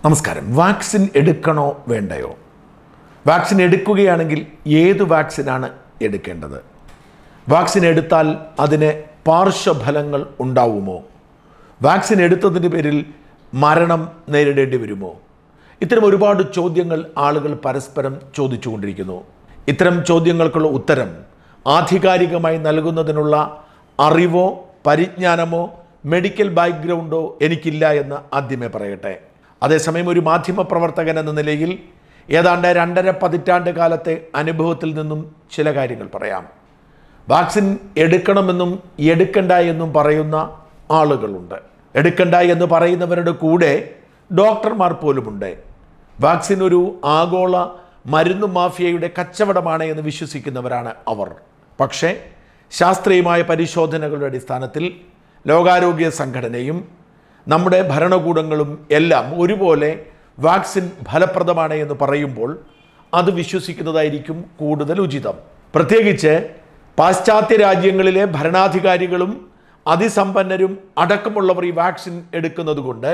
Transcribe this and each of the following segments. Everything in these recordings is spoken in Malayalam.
നമസ്കാരം വാക്സിൻ എടുക്കണോ വേണ്ടയോ വാക്സിൻ എടുക്കുകയാണെങ്കിൽ ഏത് വാക്സിനാണ് എടുക്കേണ്ടത് വാക്സിൻ എടുത്താൽ അതിന് പാർശ്വഫലങ്ങൾ ഉണ്ടാവുമോ വാക്സിൻ എടുത്തതിൻ്റെ പേരിൽ മരണം നേരിടേണ്ടി വരുമോ ഇത്തരം ഒരുപാട് ചോദ്യങ്ങൾ ആളുകൾ പരസ്പരം ചോദിച്ചുകൊണ്ടിരിക്കുന്നു ഇത്തരം ചോദ്യങ്ങൾക്കുള്ള ഉത്തരം ആധികാരികമായി നൽകുന്നതിനുള്ള അറിവോ പരിജ്ഞാനമോ മെഡിക്കൽ ബാക്ക്ഗ്രൗണ്ടോ എനിക്കില്ല എന്ന് ആദ്യമേ പറയട്ടെ അതേസമയം ഒരു മാധ്യമ പ്രവർത്തകൻ എന്ന നിലയിൽ ഏതാണ്ട് രണ്ടര പതിറ്റാണ്ട് കാലത്തെ അനുഭവത്തിൽ നിന്നും ചില കാര്യങ്ങൾ പറയാം വാക്സിൻ എടുക്കണമെന്നും എടുക്കണ്ട എന്നും പറയുന്ന ആളുകളുണ്ട് എടുക്കണ്ട എന്ന് പറയുന്നവരുടെ കൂടെ ഡോക്ടർമാർ പോലുമുണ്ട് വാക്സിൻ ഒരു ആഗോള മരുന്ന് മാഫിയയുടെ കച്ചവടമാണ് എന്ന് വിശ്വസിക്കുന്നവരാണ് അവർ പക്ഷേ ശാസ്ത്രീയമായ പരിശോധനകളുടെ അടിസ്ഥാനത്തിൽ ലോകാരോഗ്യ സംഘടനയും നമ്മുടെ ഭരണകൂടങ്ങളും എല്ലാം ഒരുപോലെ വാക്സിൻ ഫലപ്രദമാണ് എന്ന് പറയുമ്പോൾ അത് വിശ്വസിക്കുന്നതായിരിക്കും കൂടുതൽ ഉചിതം പ്രത്യേകിച്ച് പാശ്ചാത്യ രാജ്യങ്ങളിലെ ഭരണാധികാരികളും അതിസമ്പന്നരും അടക്കമുള്ളവർ ഈ വാക്സിൻ എടുക്കുന്നത് കൊണ്ട്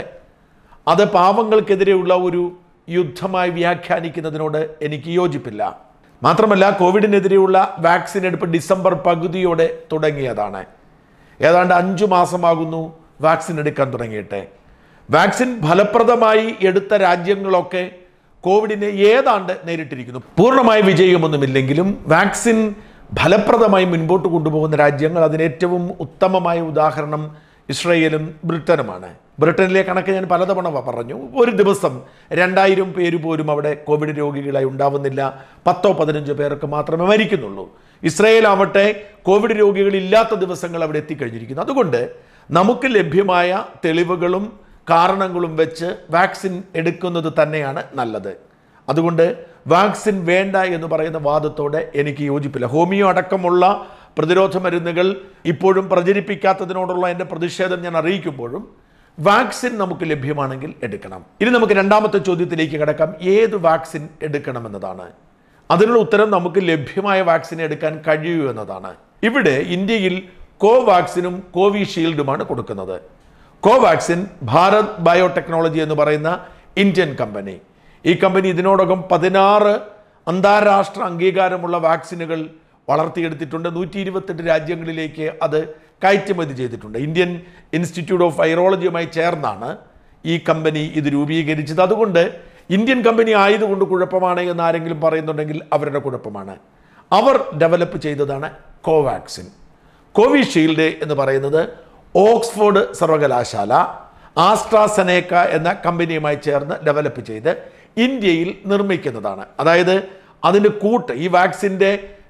അത് പാവങ്ങൾക്കെതിരെയുള്ള ഒരു യുദ്ധമായി വ്യാഖ്യാനിക്കുന്നതിനോട് എനിക്ക് യോജിപ്പില്ല മാത്രമല്ല കോവിഡിനെതിരെയുള്ള വാക്സിൻ എടുപ്പ് ഡിസംബർ പകുതിയോടെ തുടങ്ങിയതാണ് ഏതാണ്ട് അഞ്ചു മാസമാകുന്നു വാക്സിൻ എടുക്കാൻ തുടങ്ങിയിട്ട് വാക്സിൻ ഫലപ്രദമായി എടുത്ത രാജ്യങ്ങളൊക്കെ കോവിഡിനെ ഏതാണ്ട് നേരിട്ടിരിക്കുന്നു പൂർണ്ണമായ വിജയമൊന്നുമില്ലെങ്കിലും വാക്സിൻ ഫലപ്രദമായി മുൻപോട്ട് കൊണ്ടുപോകുന്ന രാജ്യങ്ങൾ അതിന് ഏറ്റവും ഉത്തമമായ ഉദാഹരണം ഇസ്രയേലും ബ്രിട്ടനുമാണ് ബ്രിട്ടനിലെ കണക്ക് ഞാൻ പലതവണ പറഞ്ഞു ഒരു ദിവസം രണ്ടായിരം പേര് പോലും അവിടെ കോവിഡ് രോഗികളായി ഉണ്ടാവുന്നില്ല പത്തോ പതിനഞ്ചോ പേർക്ക് മാത്രമേ മരിക്കുന്നുള്ളൂ ഇസ്രയേൽ ആവട്ടെ കോവിഡ് രോഗികളില്ലാത്ത ദിവസങ്ങൾ അവിടെ എത്തിക്കഴിഞ്ഞിരിക്കുന്നു അതുകൊണ്ട് നമുക്ക് ലഭ്യമായ തെളിവുകളും കാരണങ്ങളും വെച്ച് വാക്സിൻ എടുക്കുന്നത് തന്നെയാണ് നല്ലത് അതുകൊണ്ട് വാക്സിൻ വേണ്ട എന്ന് പറയുന്ന വാദത്തോടെ എനിക്ക് യോജിപ്പില്ല ഹോമിയോ അടക്കമുള്ള പ്രതിരോധ മരുന്നുകൾ ഇപ്പോഴും പ്രചരിപ്പിക്കാത്തതിനോടുള്ള എൻ്റെ പ്രതിഷേധം ഞാൻ അറിയിക്കുമ്പോഴും വാക്സിൻ നമുക്ക് ലഭ്യമാണെങ്കിൽ എടുക്കണം ഇനി നമുക്ക് രണ്ടാമത്തെ ചോദ്യത്തിലേക്ക് കിടക്കാം ഏത് വാക്സിൻ എടുക്കണമെന്നതാണ് അതിനുള്ള ഉത്തരം നമുക്ക് ലഭ്യമായ വാക്സിൻ എടുക്കാൻ കഴിയൂ എന്നതാണ് ഇവിടെ ഇന്ത്യയിൽ കോവാക്സിനും കോവിഷീൽഡുമാണ് കൊടുക്കുന്നത് കോവാക്സിൻ ഭാരത് ബയോടെക്നോളജി എന്ന് പറയുന്ന ഇന്ത്യൻ കമ്പനി ഈ കമ്പനി ഇതിനോടകം പതിനാറ് അന്താരാഷ്ട്ര അംഗീകാരമുള്ള വാക്സിനുകൾ വളർത്തിയെടുത്തിട്ടുണ്ട് നൂറ്റി ഇരുപത്തെട്ട് രാജ്യങ്ങളിലേക്ക് അത് കയറ്റുമതി ചെയ്തിട്ടുണ്ട് ഇന്ത്യൻ ഇൻസ്റ്റിറ്റ്യൂട്ട് ഓഫ് വൈറോളജിയുമായി ചേർന്നാണ് ഈ കമ്പനി ഇത് രൂപീകരിച്ചത് അതുകൊണ്ട് ഇന്ത്യൻ കമ്പനി ആയതുകൊണ്ട് കുഴപ്പമാണ് എന്ന് ആരെങ്കിലും പറയുന്നുണ്ടെങ്കിൽ അവരുടെ കുഴപ്പമാണ് അവർ ഡെവലപ്പ് ചെയ്തതാണ് കോവാക്സിൻ കോവിഷീൽഡ് എന്ന് പറയുന്നത് ഓക്സ്ഫോർഡ് സർവകലാശാല ആസ്ട്രാസനേക്ക എന്ന കമ്പനിയുമായി ചേർന്ന് ഡെവലപ്പ് ചെയ്ത് ഇന്ത്യയിൽ നിർമ്മിക്കുന്നതാണ് അതായത് അതിൻ്റെ കൂട്ട് ഈ വാക്സിൻ്റെ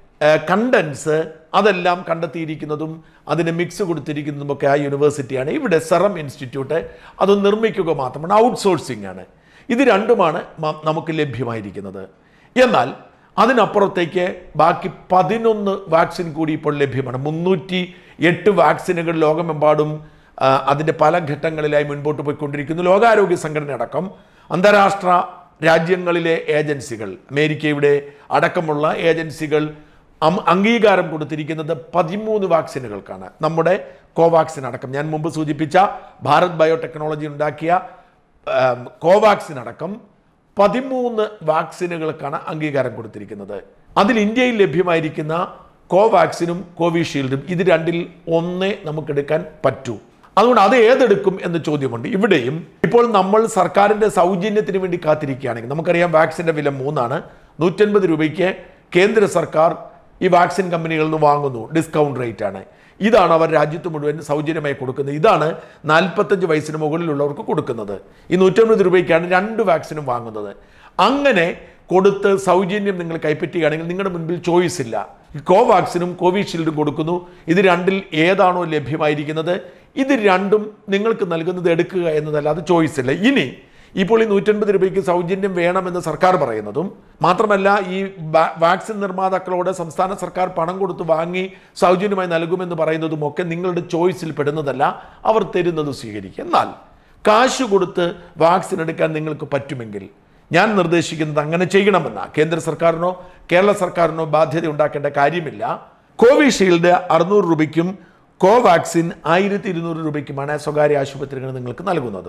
കണ്ടൻസ് അതെല്ലാം കണ്ടെത്തിയിരിക്കുന്നതും അതിന് മിക്സ് കൊടുത്തിരിക്കുന്നതുമൊക്കെ ആ യൂണിവേഴ്സിറ്റിയാണ് ഇവിടെ സെറം ഇൻസ്റ്റിറ്റ്യൂട്ട് അത് നിർമ്മിക്കുക മാത്രമാണ് ഔട്ട്സോഴ്സിംഗ് ആണ് ഇത് രണ്ടുമാണ് മ- നമുക്ക് ലഭ്യമായിരിക്കുന്നത് എന്നാൽ അതിനപ്പുറത്തേക്ക് ബാക്കി പതിനൊന്ന് വാക്സിൻ കൂടി ഇപ്പോൾ ലഭ്യമാണ് മുന്നൂറ്റി എട്ട് വാക്സിനുകൾ ലോകമെമ്പാടും ആ, അതിൻ്റെ പല ഘട്ടങ്ങളിലായി മുൻപോട്ട് പോയിക്കൊണ്ടിരിക്കുന്നു ലോകാരോഗ്യ സംഘടന അടക്കം അന്താരാഷ്ട്ര രാജ്യങ്ങളിലെ ഏജൻസികൾ അമേരിക്കയുടെ അടക്കമുള്ള ഏജൻസികൾ അം- അംഗീകാരം കൊടുത്തിരിക്കുന്നത് പതിമൂന്ന് വാക്സിനുകൾക്കാണ് നമ്മുടെ കോവാക്സിൻ അടക്കം ഞാൻ മുമ്പ് സൂചിപ്പിച്ച ഭാരത് ബയോടെക്നോളജി ഉണ്ടാക്കിയ ആം, കോവാക്സിൻ അടക്കം പതിമൂന്ന് വാക്സിനുകൾക്കാണ് അംഗീകാരം കൊടുത്തിരിക്കുന്നത് അതിൽ ഇന്ത്യയിൽ ലഭ്യമായിരിക്കുന്ന കോവാക്സിനും കോവിഷീൽഡും ഇത് രണ്ടിൽ ഒന്നേ നമുക്കെടുക്കാൻ പറ്റൂ അതുകൊണ്ട് അത് ഏതെടുക്കും എന്ന ചോദ്യമുണ്ട് ഇവിടെയും ഇപ്പോൾ നമ്മൾ സർക്കാരിൻ്റെ സൗജന്യത്തിന് വേണ്ടി കാത്തിരിക്കുകയാണെങ്കിൽ നമുക്കറിയാം വാക്സിൻ്റെ വില മൂന്നാണ് നൂറ്റൻപത് രൂപയ്ക്ക് കേന്ദ്ര സർക്കാർ ഈ വാക്സിൻ കമ്പനികളിൽ നിന്ന് വാങ്ങുന്നു ഡിസ്കൗണ്ട് റേറ്റ് ആണ് ഇതാണ് അവർ രാജ്യത്ത് മുഴുവൻ സൗജന്യമായി കൊടുക്കുന്നത് ഇതാണ് നാൽപ്പത്തഞ്ച് വയസ്സിന് മുകളിലുള്ളവർക്ക് കൊടുക്കുന്നത് ഈ നൂറ്റമ്പത് രൂപയ്ക്കാണ് രണ്ട് വാക്സിനും വാങ്ങുന്നത് അങ്ങനെ കൊടുത്ത് സൗജന്യം നിങ്ങൾ കൈപ്പറ്റുകയാണെങ്കിൽ നിങ്ങളുടെ മുൻപിൽ ചോയ്സ് ഇല്ല ഈ കോവാക്സിനും കോവിഷീൽഡും കൊടുക്കുന്നു ഇത് രണ്ടിൽ ഏതാണോ ലഭ്യമായിരിക്കുന്നത് ഇത് രണ്ടും നിങ്ങൾക്ക് നൽകുന്നത് എടുക്കുക എന്നതല്ലാതെ ചോയ്സ് ഇല്ല ഇനി ഇപ്പോൾ ഈ നൂറ്റൻപത് രൂപയ്ക്ക് സൗജന്യം വേണമെന്ന് സർക്കാർ പറയുന്നതും മാത്രമല്ല ഈ വാ- വാക്സിൻ നിർമ്മാതാക്കളോട് സംസ്ഥാന സർക്കാർ പണം കൊടുത്ത് വാങ്ങി സൗജന്യമായി നൽകുമെന്ന് പറയുന്നതും ഒക്കെ നിങ്ങളുടെ ചോയ്സിൽ പെടുന്നതല്ല അവർ തരുന്നത് സ്വീകരിക്കുക എന്നാൽ കാശ് കൊടുത്ത് വാക്സിൻ എടുക്കാൻ നിങ്ങൾക്ക് പറ്റുമെങ്കിൽ ഞാൻ നിർദ്ദേശിക്കുന്നത് അങ്ങനെ ചെയ്യണമെന്ന കേന്ദ്ര സർക്കാരിനോ കേരള സർക്കാരിനോ ബാധ്യത ഉണ്ടാക്കേണ്ട കാര്യമില്ല കോവിഷീൽഡ് അറുന്നൂറ് രൂപയ്ക്കും കോവാക്സിൻ ആയിരത്തി ഇരുന്നൂറ് രൂപയ്ക്കുമാണ് സ്വകാര്യ ആശുപത്രികൾ നിങ്ങൾക്ക് നൽകുന്നത്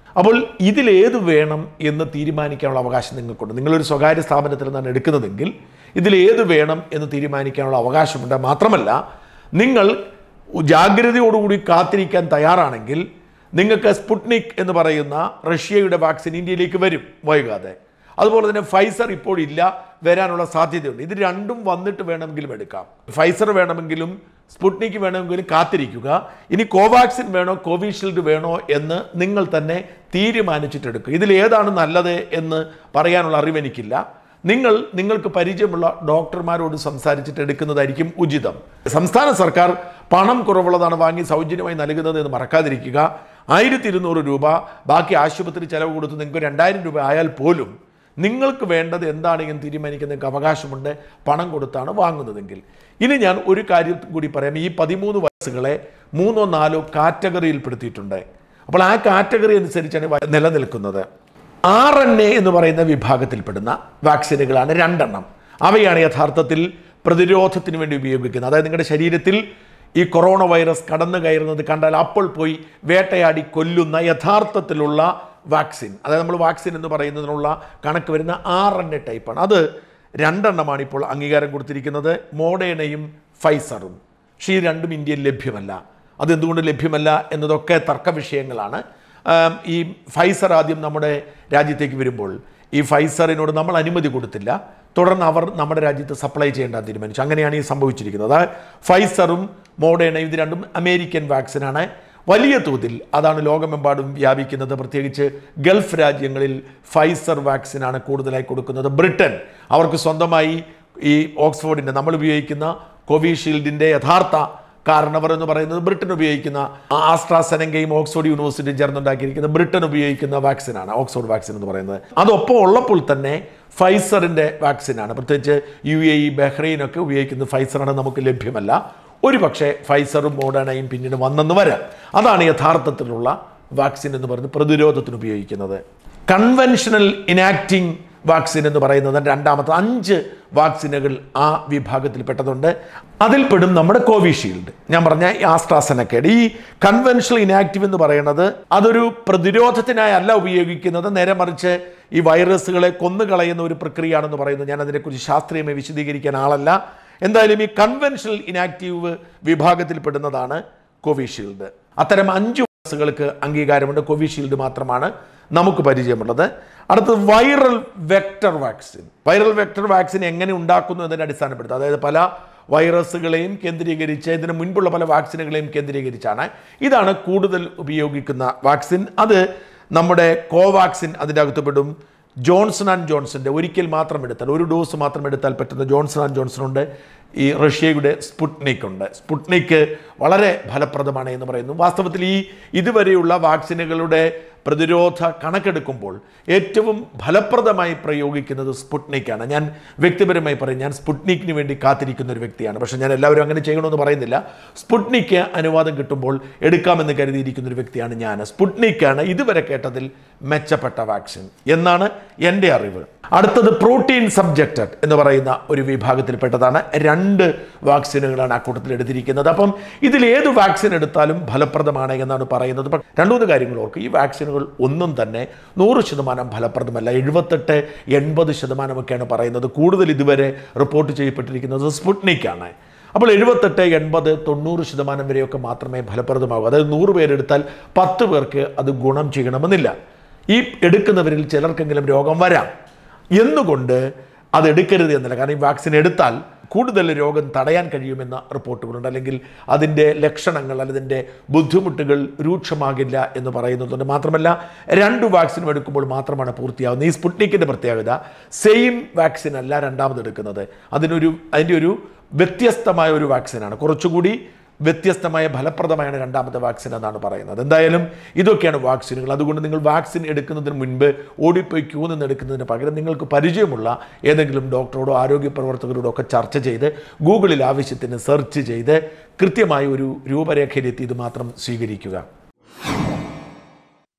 അപ്പോൾ ഇതിലേത് വേണം എന്ന് തീരുമാനിക്കാനുള്ള അവകാശം നിങ്ങൾക്കുണ്ട് നിങ്ങളൊരു സ്വകാര്യ സ്ഥാപനത്തിൽ നിന്നാണ് എടുക്കുന്നതെങ്കിൽ ഇതിലേത് വേണം എന്ന് തീരുമാനിക്കാനുള്ള അവകാശമുണ്ട് മാത്രമല്ല നിങ്ങൾ ജാഗ്രതയോടുകൂടി കാത്തിരിക്കാൻ തയ്യാറാണെങ്കിൽ നിങ്ങൾക്ക് സ്പുട്നിക് എന്ന് പറയുന്ന റഷ്യയുടെ വാക്സിൻ ഇന്ത്യയിലേക്ക് വരും വൈകാതെ അതുപോലെ തന്നെ ഫൈസർ ഇപ്പോൾ ഇല്ല വരാനുള്ള സാധ്യതയുണ്ട് ഇത് രണ്ടും വന്നിട്ട് വേണമെങ്കിലും എടുക്കാം ഫൈസർ വേണമെങ്കിലും സ്പുട്നിക് വേണമെങ്കിലും കാത്തിരിക്കുക ഇനി കോവാക്സിൻ വേണോ കോവിഷീൽഡ് വേണോ എന്ന് നിങ്ങൾ തന്നെ തീരുമാനിച്ചിട്ടെടുക്കുക ഇതിൽ ഏതാണ് നല്ലത് എന്ന് പറയാനുള്ള അറിവ് എനിക്കില്ല നിങ്ങൾ നിങ്ങൾക്ക് പരിചയമുള്ള ഡോക്ടർമാരോട് സംസാരിച്ചിട്ട് എടുക്കുന്നതായിരിക്കും ഉചിതം സംസ്ഥാന സർക്കാർ പണം കുറവുള്ളതാണ് വാങ്ങി സൗജന്യമായി നൽകുന്നത് എന്ന് മറക്കാതിരിക്കുക ആയിരത്തി ഇരുന്നൂറ് രൂപ ബാക്കി ആശുപത്രി ചെലവ് കൊടുത്ത് നിങ്ങൾക്ക് രണ്ടായിരം രൂപ ആയാൽ പോലും നിങ്ങൾക്ക് വേണ്ടത് എന്താണ് എന്ന് തീരുമാനിക്കാൻ നിങ്ങൾക്ക് അവകാശമുണ്ട് പണം കൊടുത്താണ് വാങ്ങുന്നതെങ്കിൽ ഇനി ഞാൻ ഒരു കാര്യം കൂടി പറയാം ഈ പതിമൂന്ന് വയസ്സുകളെ മൂന്നോ നാലോ കാറ്റഗറിയിൽപ്പെടുത്തിയിട്ടുണ്ട് അപ്പോൾ ആ കാറ്റഗറി അനുസരിച്ചാണ് വ- നിലനിൽക്കുന്നത് ആർ എൻ എ എന്ന് പറയുന്ന വിഭാഗത്തിൽപ്പെടുന്ന വാക്സിനുകളാണ് രണ്ടെണ്ണം അവയാണ് യഥാർത്ഥത്തിൽ പ്രതിരോധത്തിന് വേണ്ടി ഉപയോഗിക്കുന്നത് അതായത് നിങ്ങളുടെ ശരീരത്തിൽ ഈ കൊറോണ വൈറസ് കടന്നു കയറുന്നത് കണ്ടാൽ അപ്പോൾ പോയി വേട്ടയാടി കൊല്ലുന്ന യഥാർത്ഥത്തിലുള്ള വാക്സിൻ അതായത് നമ്മൾ വാക്സിൻ എന്ന് പറയുന്നതിനുള്ള കണക്ക് വരുന്ന ആർ എൻ എ ടൈപ്പാണ് അത് രണ്ടെണ്ണമാണ് ഇപ്പോൾ അംഗീകാരം കൊടുത്തിരിക്കുന്നത് മോഡേണയും ഫൈസറും പക്ഷേ ഈ രണ്ടും ഇന്ത്യയിൽ ലഭ്യമല്ല അതെന്തുകൊണ്ട് ലഭ്യമല്ല എന്നതൊക്കെ തർക്ക വിഷയങ്ങളാണ് ആം, ഈ ഫൈസർ ആദ്യം നമ്മുടെ രാജ്യത്തേക്ക് വരുമ്പോൾ ഈ ഫൈസറിനോട് നമ്മൾ അനുമതി കൊടുത്തില്ല തുടർന്ന് അവർ നമ്മുടെ രാജ്യത്ത് സപ്ലൈ ചെയ്യേണ്ട തീരുമാനിച്ചു അങ്ങനെയാണ് ഈ സംഭവിച്ചിരിക്കുന്നത് അതായത് ഫൈസറും മോഡേണയും ഇത് രണ്ടും അമേരിക്കൻ വാക്സിനാണ് വലിയ തോതിൽ അതാണ് ലോകമെമ്പാടും വ്യാപിക്കുന്നത് പ്രത്യേകിച്ച് ഗൾഫ് രാജ്യങ്ങളിൽ ഫൈസർ വാക്സിനാണ് കൂടുതലായി കൊടുക്കുന്നത് ബ്രിട്ടൻ അവർക്ക് സ്വന്തമായി ഈ ഓക്സ്ഫോർഡിൻ്റെ നമ്മൾ ഉപയോഗിക്കുന്ന കോവിഷീൽഡിൻ്റെ യഥാർത്ഥ കാരണവർ എന്ന് പറയുന്നത് ബ്രിട്ടൻ ഉപയോഗിക്കുന്ന ആസ്ട്രാസെനങ്കയും ഓക്സ്ഫോർഡ് യൂണിവേഴ്സിറ്റിയും ചേർന്നുണ്ടാക്കിയിരിക്കുന്ന ബ്രിട്ടൻ ഉപയോഗിക്കുന്ന വാക്സിനാണ് ഓക്സ്ഫോർഡ് വാക്സിൻ എന്ന് പറയുന്നത് അതൊപ്പം ഉള്ളപ്പോൾ തന്നെ ഫൈസറിൻ്റെ വാക്സിനാണ് പ്രത്യേകിച്ച് യു എ ഇ ബഹ്റൈനൊക്കെ ഉപയോഗിക്കുന്ന ഫൈസറാണ് നമുക്ക് ലഭ്യമല്ല ഒരു പക്ഷേ ഫൈസറും മോഡേണയും പിന്നീട് വന്നെന്ന് വരാം അതാണ് യഥാർത്ഥത്തിലുള്ള വാക്സിൻ എന്ന് പറയുന്നത് പ്രതിരോധത്തിന് ഉപയോഗിക്കുന്നത് കൺവെൻഷണൽ ഇനാക്റ്റിംഗ് വാക്സിൻ എന്ന് പറയുന്നത് രണ്ടാമത്തെ അഞ്ച് വാക്സിനുകൾ ആ വിഭാഗത്തിൽപ്പെട്ടതുണ്ട് അതിൽപ്പെടും നമ്മുടെ കോവിഷീൽഡ് ഞാൻ പറഞ്ഞ ഈ ആസ്ട്രാസെനക്കയുടെ ഈ കൺവെൻഷണൽ ഇനാക്റ്റീവ് എന്ന് പറയുന്നത് അതൊരു പ്രതിരോധത്തിനായി അല്ല ഉപയോഗിക്കുന്നത് നേരെ മറിച്ച് ഈ വൈറസുകളെ കൊന്നുകളയുന്ന ഒരു പ്രക്രിയയാണെന്ന് പറയുന്നത് ഞാൻ അതിനെക്കുറിച്ച് ശാസ്ത്രീയമായി വിശദീകരിക്കാൻ ആളല്ല എന്തായാലും ഈ കൺവെൻഷണൽ ഇനാക്റ്റീവ് വിഭാഗത്തിൽപ്പെടുന്നതാണ് കോവിഷീൽഡ് അത്തരം അഞ്ച് വൈറസുകൾക്ക് അംഗീകാരമുണ്ട് കോവിഷീൽഡ് മാത്രമാണ് നമുക്ക് പരിചയമുള്ളത് അടുത്തത് viral vector vaccine viral vector vaccine എങ്ങനെ ഉണ്ടാക്കുന്നു എന്നതിനെ അടിസ്ഥാനപ്പെടുത്തുക അതായത് പല വൈറസുകളെയും കേന്ദ്രീകരിച്ച് ഇതിന് മുൻപുള്ള പല വാക്സിനുകളെയും കേന്ദ്രീകരിച്ചാണ് ഇതാണ് കൂടുതൽ ഉപയോഗിക്കുന്ന വാക്സിൻ അത് നമ്മുടെ കോവാക്സിൻ അതിൻ്റെ അകത്ത് പെടും ജോൺസൺ ആൻഡ് ജോൺസന്റെ ഒരിക്കൽ മാത്രം എടുത്താൽ ഒരു ഡോസ് മാത്രം എടുത്താൽ പറ്റുന്ന ജോൺസൺ ആൻഡ് ജോൺസൺ ഉണ്ട് ഈ റഷ്യയുടെ സ്പുട്നിക് ഉണ്ട് സ്പുട്നിക് വളരെ ഫലപ്രദമാണ് എന്ന് പറയുന്നു വാസ്തവത്തിൽ ഈ ഇതുവരെയുള്ള വാക്സിനുകളുടെ പ്രതിരോധ കണക്കെടുക്കുമ്പോൾ ഏറ്റവും ഫലപ്രദമായി പ്രയോഗിക്കുന്നത് സ്പുട്നിക്കാണ് ഞാൻ വ്യക്തിപരമായി പറയും ഞാൻ സ്പുട്നിക്കിന് വേണ്ടി കാത്തിരിക്കുന്ന ഒരു വ്യക്തിയാണ് പക്ഷേ ഞാൻ എല്ലാവരും അങ്ങനെ ചെയ്യണമെന്ന് പറയുന്നില്ല സ്പുട്നിക്ക് അനുവാദം കിട്ടുമ്പോൾ എടുക്കാമെന്ന് കരുതിയിരിക്കുന്ന ഒരു വ്യക്തിയാണ് ഞാൻ സ്പുട്നിക്കാണ് ഇതുവരെ കേട്ടതിൽ മെച്ചപ്പെട്ട വാക്സിൻ എന്നാണ് എൻ്റെ അറിവ് അടുത്തത് പ്രോട്ടീൻ സബ്ജക്റ്റഡ് എന്ന് പറയുന്ന ഒരു വിഭാഗത്തിൽപ്പെട്ടതാണ് രണ്ട് വാക്സിനുകളാണ് ആ കൂട്ടത്തിൽ എടുത്തിരിക്കുന്നത് അപ്പം ഇതിൽ ഏത് വാക്സിൻ എടുത്താലും ഫലപ്രദമാണ് എന്നാണ് പറയുന്നത് പക്ഷേ രണ്ട് മൂന്ന് കാര്യങ്ങൾ ഓർക്കും ഈ വാക്സിനുകൾ ഒന്നും തന്നെ നൂറ് ശതമാനം ഫലപ്രദമല്ല എഴുപത്തെട്ട് എൺപത് ശതമാനമൊക്കെയാണ് പറയുന്നത് കൂടുതൽ ഇതുവരെ റിപ്പോർട്ട് ചെയ്യപ്പെട്ടിരിക്കുന്നത് സ്പുട്നിക്കാണ് അപ്പോൾ എഴുപത്തെട്ട് എൺപത് തൊണ്ണൂറ് ശതമാനം വരെയൊക്കെ മാത്രമേ ഫലപ്രദമാകൂ അതായത് നൂറ് പേരെടുത്താൽ പത്ത് പേർക്ക് അത് ഗുണം ചെയ്യണമെന്നില്ല ഈ എടുക്കുന്നവരിൽ ചിലർക്കെങ്കിലും രോഗം വരാം എന്നുകൊണ്ട് അത് എടുക്കരുത് എന്നല്ല കാരണം ഈ വാക്സിൻ എടുത്താൽ കൂടുതൽ രോഗം തടയാൻ കഴിയുമെന്ന റിപ്പോർട്ടുകളുണ്ട് അല്ലെങ്കിൽ അതിൻ്റെ ലക്ഷണങ്ങൾ അല്ലെങ്കിൽ ബുദ്ധിമുട്ടുകൾ രൂക്ഷമാകില്ല എന്ന് പറയുന്നതുകൊണ്ട് മാത്രമല്ല രണ്ട് വാക്സിനും എടുക്കുമ്പോൾ മാത്രമാണ് പൂർത്തിയാവുന്നത് ഈ സ്പുട്നിക്കിൻ്റെ പ്രത്യേകത സെയിം വാക്സിൻ അല്ല രണ്ടാമത് എടുക്കുന്നത് അതിനൊരു അതിൻ്റെ ഒരു വ്യത്യസ്തമായ ഒരു വാക്സിനാണ് കുറച്ചുകൂടി വ്യത്യസ്തമായ ഫലപ്രദമായാണ് രണ്ടാമത്തെ വാക്സിൻ എന്നാണ് പറയുന്നത് എന്തായാലും ഇതൊക്കെയാണ് വാക്സിനുകൾ അതുകൊണ്ട് നിങ്ങൾ വാക്സിൻ എടുക്കുന്നതിന് മുൻപ് ഓടിപ്പോയി ക്യൂ നിന്ന് എടുക്കുന്നതിന് പകരം നിങ്ങൾക്ക് പരിചയമുള്ള ഏതെങ്കിലും ഡോക്ടറോടോ ആരോഗ്യ പ്രവർത്തകരോടോ ഒക്കെ ചർച്ച ചെയ്ത് ഗൂഗിളിൽ ആവശ്യത്തിന് സെർച്ച് ചെയ്ത് കൃത്യമായ ഒരു രൂപരേഖയിലെത്തി ഇത് മാത്രം സ്വീകരിക്കുക